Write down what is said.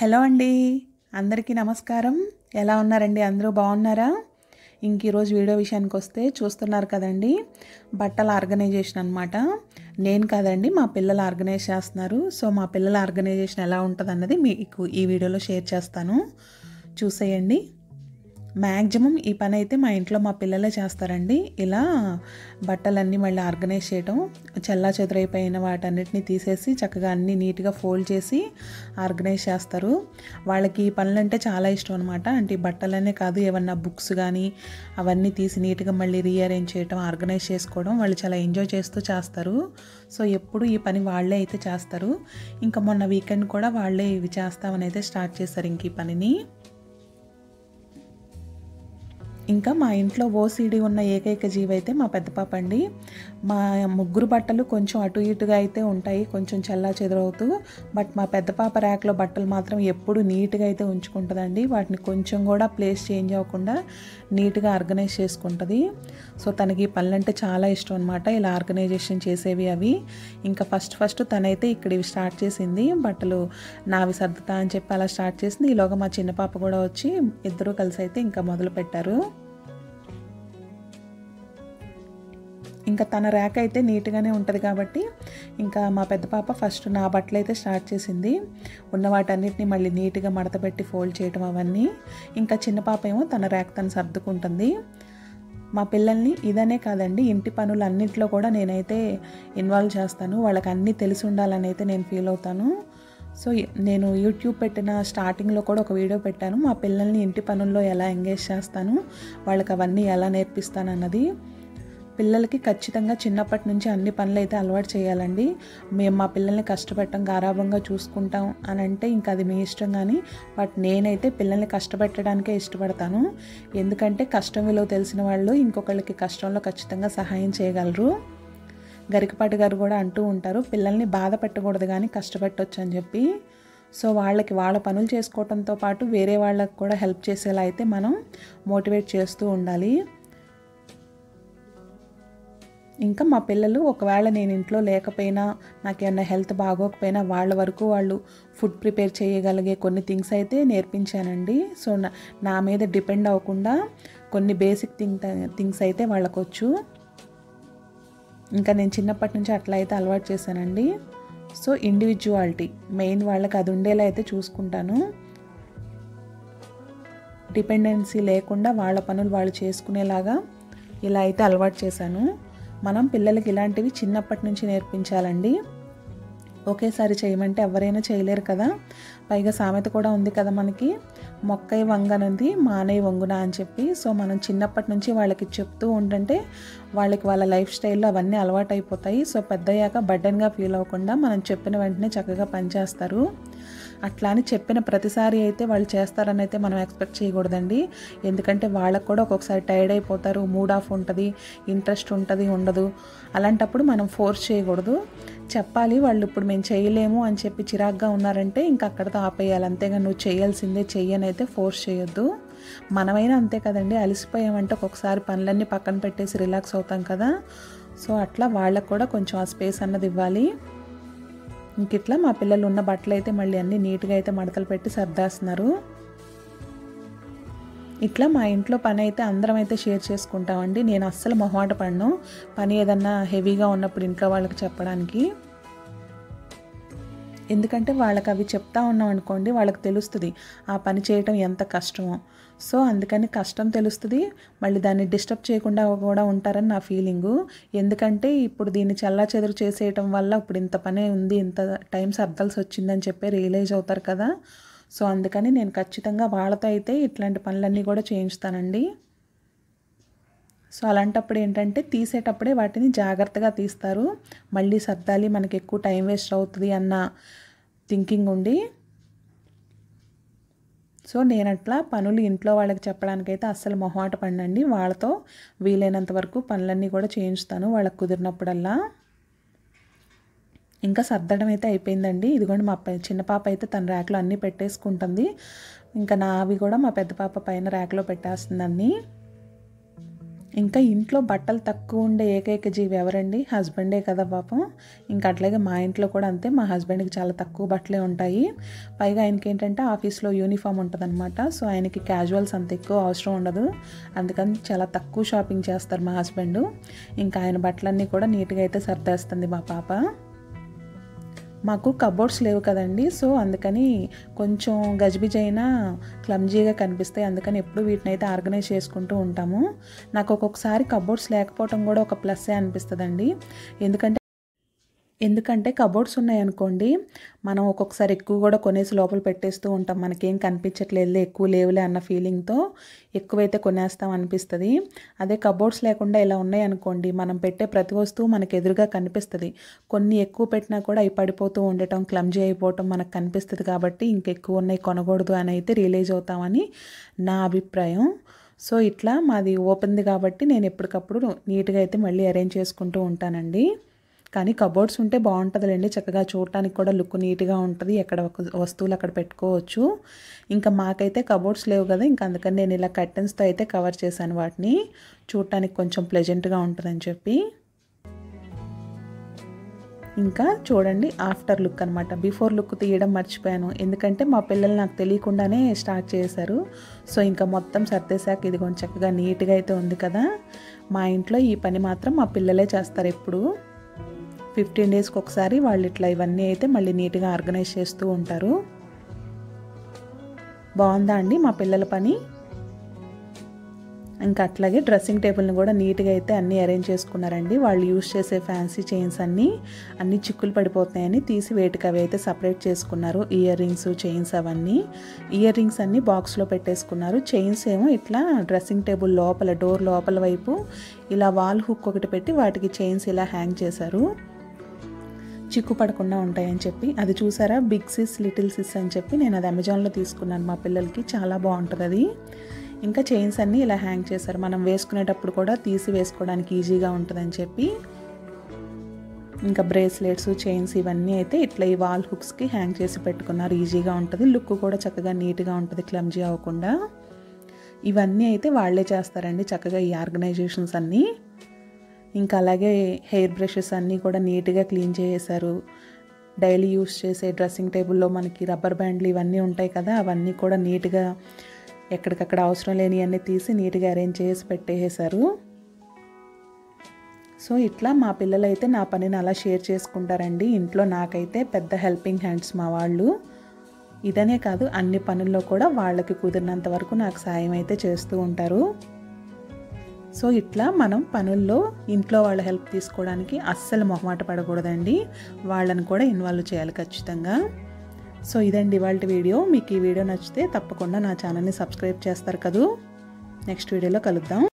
hello అండి అందరికీ నమస్కారం ఎలా ఉన్నారండి అందరూ బాగున్నారా ఇంక ఈరోజు వీడియో విషయానికి వస్తే చూస్తున్నారు కదండి బట్టల ఆర్గనైజేషన్ అనమాట నేను కాదండి మా పిల్లలు ఆర్గనైజ్ చేస్తున్నారు సో మా పిల్లల ఆర్గనైజేషన్ ఎలా ఉంటుంది అన్నది మీకు ఈ వీడియోలో షేర్ చేస్తాను చూసేయండి మ్యాక్సిమం ఈ పని అయితే మా ఇంట్లో మా పిల్లలే చేస్తారండి ఇలా బట్టలన్నీ మళ్ళీ ఆర్గనైజ్ చేయడం చల్లా చెదురైపోయిన వాటన్నిటిని తీసేసి చక్కగా అన్నీ నీట్గా ఫోల్డ్ చేసి ఆర్గనైజ్ చేస్తారు వాళ్ళకి ఈ పనులంటే చాలా ఇష్టం అనమాట అంటే ఈ బట్టలనే కాదు ఏమన్నా బుక్స్ కానీ అవన్నీ తీసి నీట్గా మళ్ళీ రీఅరేంజ్ చేయడం ఆర్గనైజ్ చేసుకోవడం వాళ్ళు చాలా ఎంజాయ్ చేస్తూ చేస్తారు సో ఎప్పుడు ఈ పని వాళ్ళే అయితే చేస్తారు ఇంకా మొన్న వీకెండ్ కూడా వాళ్ళే ఇవి చేస్తామని అయితే స్టార్ట్ చేస్తారు ఇంక ఈ పనిని ఇంకా మా ఇంట్లో ఓసీడీ ఉన్న ఏకైక జీవి అయితే మా పెద్ద పాప అండి మా ముగ్గురు బట్టలు కొంచెం అటు ఇటుగా అయితే ఉంటాయి కొంచెం చల్లా చెదరవుతూ బట్ మా పెద్ద పాప ర్యాక్లో బట్టలు మాత్రం ఎప్పుడు నీట్గా అయితే ఉంచుకుంటుందండి వాటిని కొంచెం కూడా ప్లేస్ చేంజ్ అవ్వకుండా నీట్గా ఆర్గనైజ్ చేసుకుంటుంది సో తనకి ఈ పనులంటే చాలా ఇష్టం అనమాట ఇలా ఆర్గనైజేషన్ చేసేవి అవి ఇంకా ఫస్ట్ ఫస్ట్ తనైతే ఇక్కడ ఇవి స్టార్ట్ చేసింది బట్టలు నావి సర్దుతా అని చెప్పి అలా స్టార్ట్ చేసింది ఈలోగా మా చిన్న పాప కూడా వచ్చి ఇద్దరూ కలిసి అయితే ఇంకా మొదలు పెట్టారు ఇంకా తన ర్యాక్ అయితే నీట్గానే ఉంటుంది కాబట్టి ఇంకా మా పెద్ద పాప ఫస్ట్ నా బట్టలు అయితే స్టార్ట్ చేసింది ఉన్న వాటన్నిటిని మళ్ళీ నీట్గా మడత పెట్టి ఫోల్డ్ చేయడం అవన్నీ ఇంకా చిన్న పాప ఏమో తన ర్యాక్ తను సర్దుకుంటుంది మా పిల్లల్ని ఇదనే కాదండి ఇంటి పనులు అన్నింటిలో కూడా నేనైతే ఇన్వాల్వ్ చేస్తాను వాళ్ళకి అన్నీ తెలిసి ఉండాలని అయితే నేను ఫీల్ అవుతాను సో నేను యూట్యూబ్ పెట్టిన స్టార్టింగ్లో కూడా ఒక వీడియో పెట్టాను మా పిల్లల్ని ఇంటి పనుల్లో ఎలా ఎంగేజ్ చేస్తాను వాళ్ళకి అవన్నీ ఎలా నేర్పిస్తాను అన్నది పిల్లలకి ఖచ్చితంగా చిన్నప్పటి నుంచి అన్ని పనులు అయితే అలవాటు చేయాలండి మేము మా పిల్లల్ని కష్టపెట్టడం గారాభంగా చూసుకుంటాం అని అంటే ఇంకా అది మీ ఇష్టం కానీ బట్ నేనైతే పిల్లల్ని కష్టపెట్టడానికే ఇష్టపడతాను ఎందుకంటే కష్టం విలువ తెలిసిన వాళ్ళు ఇంకొకళ్ళకి కష్టంలో ఖచ్చితంగా సహాయం చేయగలరు గరికపాటి గారు కూడా అంటూ ఉంటారు పిల్లల్ని బాధ పెట్టకూడదు కానీ కష్టపెట్టొచ్చు అని చెప్పి సో వాళ్ళకి వాళ్ళ పనులు చేసుకోవడంతో పాటు వేరే వాళ్ళకి కూడా హెల్ప్ చేసేలా అయితే మనం మోటివేట్ చేస్తూ ఉండాలి ఇంకా మా పిల్లలు ఒకవేళ నేను ఇంట్లో లేకపోయినా నాకేమన్నా హెల్త్ బాగోకపోయినా వాళ్ళ వరకు వాళ్ళు ఫుడ్ ప్రిపేర్ చేయగలిగే కొన్ని థింగ్స్ అయితే నేర్పించానండి సో నా నా మీద డిపెండ్ అవ్వకుండా కొన్ని బేసిక్ థింగ్ థింగ్స్ అయితే వాళ్ళకొచ్చు ఇంకా నేను చిన్నప్పటి నుంచి అట్లా అయితే అలవాటు చేశానండి సో ఇండివిజువాలిటీ మెయిన్ వాళ్ళకి అది ఉండేలా అయితే చూసుకుంటాను డిపెండెన్సీ లేకుండా వాళ్ళ పనులు వాళ్ళు చేసుకునేలాగా ఇలా అయితే అలవాటు చేశాను మనం పిల్లలకి ఇలాంటివి చిన్నప్పటి నుంచి నేర్పించాలండి ఒకేసారి చేయమంటే ఎవరైనా చేయలేరు కదా పైగా సామెత కూడా ఉంది కదా మనకి మొక్కై వంగనుంది మానై వంగున అని చెప్పి సో మనం చిన్నప్పటి నుంచి వాళ్ళకి చెప్తూ ఉంటుంటే వాళ్ళకి వాళ్ళ లైఫ్ స్టైల్లో అవన్నీ అలవాటు అయిపోతాయి సో పెద్దయ్యాక బడ్డన్గా ఫీల్ అవ్వకుండా మనం చెప్పిన వెంటనే చక్కగా పనిచేస్తారు అట్లా అని చెప్పిన ప్రతిసారి అయితే వాళ్ళు చేస్తారని అయితే మనం ఎక్స్పెక్ట్ చేయకూడదండి ఎందుకంటే వాళ్ళకు కూడా ఒక్కొక్కసారి టైర్డ్ అయిపోతారు మూడ్ ఆఫ్ ఉంటుంది ఇంట్రెస్ట్ ఉంటుంది ఉండదు అలాంటప్పుడు మనం ఫోర్స్ చేయకూడదు చెప్పాలి వాళ్ళు ఇప్పుడు మేము చేయలేము అని చెప్పి చిరాగ్గా ఉన్నారంటే ఇంకా అక్కడితో ఆపేయాలి అంతేగా నువ్వు చేయాల్సిందే చెయ్యని అయితే ఫోర్స్ చేయొద్దు మనమైనా అంతే కదండి అలసిపోయామంటే ఒక్కొక్కసారి పనులన్నీ పక్కన పెట్టేసి రిలాక్స్ అవుతాం కదా సో అట్లా వాళ్ళకు కూడా కొంచెం ఆ స్పేస్ అన్నది ఇవ్వాలి ఇంక ఇట్లా మా పిల్లలు ఉన్న బట్టలు అయితే మళ్ళీ అన్నీ నీట్గా అయితే మడతలు పెట్టి సర్దేస్తున్నారు ఇట్లా మా ఇంట్లో పని అయితే అందరం అయితే షేర్ చేసుకుంటామండి నేను అస్సలు మొహమాట పడను పని ఏదన్నా హెవీగా ఉన్నప్పుడు ఇంట్లో వాళ్ళకి చెప్పడానికి ఎందుకంటే వాళ్ళకి అవి చెప్తా ఉన్నాం అనుకోండి వాళ్ళకి తెలుస్తుంది ఆ పని చేయటం ఎంత కష్టమో సో అందుకని కష్టం తెలుస్తుంది మళ్ళీ దాన్ని డిస్టర్బ్ చేయకుండా కూడా ఉంటారని నా ఫీలింగు ఎందుకంటే ఇప్పుడు దీన్ని చల్లా చెదురు చేసేయటం వల్ల ఇప్పుడు ఇంత పని ఉంది ఇంత టైం సర్దాల్సి వచ్చిందని చెప్పి రియలైజ్ అవుతారు కదా సో అందుకని నేను ఖచ్చితంగా వాళ్ళతో అయితే ఇట్లాంటి పనులన్నీ కూడా చేయించుతానండి సో అలాంటప్పుడు ఏంటంటే తీసేటప్పుడే వాటిని జాగ్రత్తగా తీస్తారు మళ్ళీ సర్దాలి మనకి ఎక్కువ టైం వేస్ట్ అవుతుంది అన్న థింకింగ్ ఉండి సో నేను అట్లా పనులు ఇంట్లో వాళ్ళకి చెప్పడానికైతే అస్సలు మొహమాట పడినండి వాళ్ళతో వీలైనంత వరకు పనులన్నీ కూడా చేయించుతాను వాళ్ళకి కుదిరినప్పుడల్లా ఇంకా సర్దడం అయితే అయిపోయిందండి ఇదిగోండి మా చిన్న పాప అయితే తన ర్యాక్లో అన్నీ పెట్టేసుకుంటుంది ఇంకా నావి కూడా మా పెద్ద పాప పైన ర్యాక్లో పెట్టేస్తుంది అన్నీ ఇంకా ఇంట్లో బట్టలు తక్కువ ఉండే ఏకైక జీవి ఎవరండి హస్బెండే కదా పాపం ఇంకా అట్లాగే మా ఇంట్లో కూడా అంతే మా హస్బెండ్కి చాలా తక్కువ బట్టలే ఉంటాయి పైగా ఆయనకి ఏంటంటే ఆఫీస్లో యూనిఫామ్ ఉంటుందన్నమాట సో ఆయనకి క్యాజువల్స్ అంత ఎక్కువ అవసరం ఉండదు అందుకని చాలా తక్కువ షాపింగ్ చేస్తారు మా హస్బెండ్ ఇంకా ఆయన బట్టలన్నీ కూడా నీట్గా అయితే సర్దేస్తుంది మా పాప మాకు కబోర్డ్స్ లేవు కదండి సో అందుకని కొంచెం గజిబిజి అయినా క్లమ్జీగా కనిపిస్తాయి అందుకని ఎప్పుడు వీటిని అయితే ఆర్గనైజ్ చేసుకుంటూ ఉంటాము నాకు ఒక్కొక్కసారి కబోర్డ్స్ లేకపోవడం కూడా ఒక ప్లస్సే అనిపిస్తుందండి ఎందుకంటే ఎందుకంటే కబోర్డ్స్ ఉన్నాయనుకోండి మనం ఒక్కొక్కసారి ఎక్కువ కూడా కొనేసి లోపల పెట్టేస్తూ ఉంటాం మనకేం కనిపించట్లేదు ఎక్కువ లేవులే అన్న ఫీలింగ్తో ఎక్కువైతే కొనేస్తాం అనిపిస్తుంది అదే కబోర్డ్స్ లేకుండా ఇలా ఉన్నాయనుకోండి మనం పెట్టే ప్రతి వస్తువు మనకు ఎదురుగా కనిపిస్తుంది కొన్ని ఎక్కువ పెట్టినా కూడా అవి పడిపోతూ ఉండటం క్లమ్జీ అయిపోవటం మనకు కనిపిస్తుంది కాబట్టి ఇంకెక్కువ ఉన్నాయి కొనకూడదు అని అయితే రియలైజ్ అవుతామని నా అభిప్రాయం సో ఇట్లా మాది ఓపెన్ది కాబట్టి నేను ఎప్పటికప్పుడు నీట్గా అయితే మళ్ళీ అరేంజ్ చేసుకుంటూ ఉంటానండి కానీ కబోర్డ్స్ ఉంటే బాగుంటుందిలేండి చక్కగా చూడటానికి కూడా లుక్ నీట్గా ఉంటుంది ఎక్కడ ఒక వస్తువులు అక్కడ పెట్టుకోవచ్చు ఇంకా మాకైతే కబోర్డ్స్ లేవు కదా ఇంకా అందుకని నేను ఇలా కర్టెన్స్తో అయితే కవర్ చేశాను వాటిని చూడటానికి కొంచెం ప్లెజెంట్గా ఉంటుందని చెప్పి ఇంకా చూడండి ఆఫ్టర్ లుక్ అనమాట బిఫోర్ లుక్ తీయడం మర్చిపోయాను ఎందుకంటే మా పిల్లలు నాకు తెలియకుండానే స్టార్ట్ చేశారు సో ఇంకా మొత్తం సర్దేశాక ఇది కొంచెం చక్కగా నీట్గా అయితే ఉంది కదా మా ఇంట్లో ఈ పని మాత్రం మా పిల్లలే చేస్తారు ఎప్పుడు ఫిఫ్టీన్ డేస్కి ఒకసారి వాళ్ళు ఇట్లా ఇవన్నీ అయితే మళ్ళీ నీట్గా ఆర్గనైజ్ చేస్తూ ఉంటారు బాగుందా అండి మా పిల్లల పని ఇంకా అట్లాగే డ్రెస్సింగ్ టేబుల్ని కూడా నీట్గా అయితే అన్నీ అరేంజ్ చేసుకున్నారండి వాళ్ళు యూస్ చేసే ఫ్యాన్సీ చైన్స్ అన్నీ అన్నీ చిక్కులు పడిపోతున్నాయని తీసి వేటికి అవి అయితే సపరేట్ చేసుకున్నారు ఇయర్ రింగ్స్ చైన్స్ అవన్నీ ఇయర్ రింగ్స్ అన్నీ బాక్స్లో పెట్టేసుకున్నారు చైన్స్ ఏమో ఇట్లా డ్రెస్సింగ్ టేబుల్ లోపల డోర్ లోపల వైపు ఇలా వాల్ హుక్ ఒకటి పెట్టి వాటికి చైన్స్ ఇలా హ్యాంగ్ చేశారు చిక్కు పడకుండా ఉంటాయని చెప్పి అది చూసారా బిగ్ సిస్ లిటిల్ సిస్ అని చెప్పి నేను అది అమెజాన్లో తీసుకున్నాను మా పిల్లలకి చాలా బాగుంటుంది అది ఇంకా చైన్స్ అన్నీ ఇలా హ్యాంగ్ చేశారు మనం వేసుకునేటప్పుడు కూడా తీసి వేసుకోవడానికి ఈజీగా ఉంటుందని చెప్పి ఇంకా బ్రేస్లెట్స్ చైన్స్ ఇవన్నీ అయితే ఇట్లా ఈ వాల్ హుక్స్కి హ్యాంగ్ చేసి పెట్టుకున్నారు ఈజీగా ఉంటుంది లుక్ కూడా చక్కగా నీట్గా ఉంటుంది క్లమ్జీ అవ్వకుండా ఇవన్నీ అయితే వాళ్ళే చేస్తారండి చక్కగా ఈ ఆర్గనైజేషన్స్ అన్నీ ఇంకా అలాగే హెయిర్ బ్రషెస్ అన్నీ కూడా నీట్గా క్లీన్ చేసేసారు డైలీ యూస్ చేసే డ్రెస్సింగ్ టేబుల్లో మనకి రబ్బర్ బ్యాండ్లు ఇవన్నీ ఉంటాయి కదా అవన్నీ కూడా నీట్గా ఎక్కడికక్కడ అవసరం లేని అన్నీ తీసి నీట్గా అరేంజ్ చేసి పెట్టేసారు సో ఇట్లా మా పిల్లలు అయితే నా పనిని అలా షేర్ చేసుకుంటారండి ఇంట్లో నాకైతే పెద్ద హెల్పింగ్ హ్యాండ్స్ మా వాళ్ళు ఇదనే కాదు అన్ని పనుల్లో కూడా వాళ్ళకి కుదిరినంత వరకు నాకు సాయం అయితే చేస్తూ ఉంటారు సో ఇట్లా మనం పనుల్లో ఇంట్లో వాళ్ళ హెల్ప్ తీసుకోవడానికి అస్సలు మొహమాట పడకూడదండి వాళ్ళని కూడా ఇన్వాల్వ్ చేయాలి ఖచ్చితంగా సో ఇదండి ఇవాళ వీడియో మీకు ఈ వీడియో నచ్చితే తప్పకుండా నా ఛానల్ని సబ్స్క్రైబ్ చేస్తారు కదూ నెక్స్ట్ వీడియోలో కలుద్దాం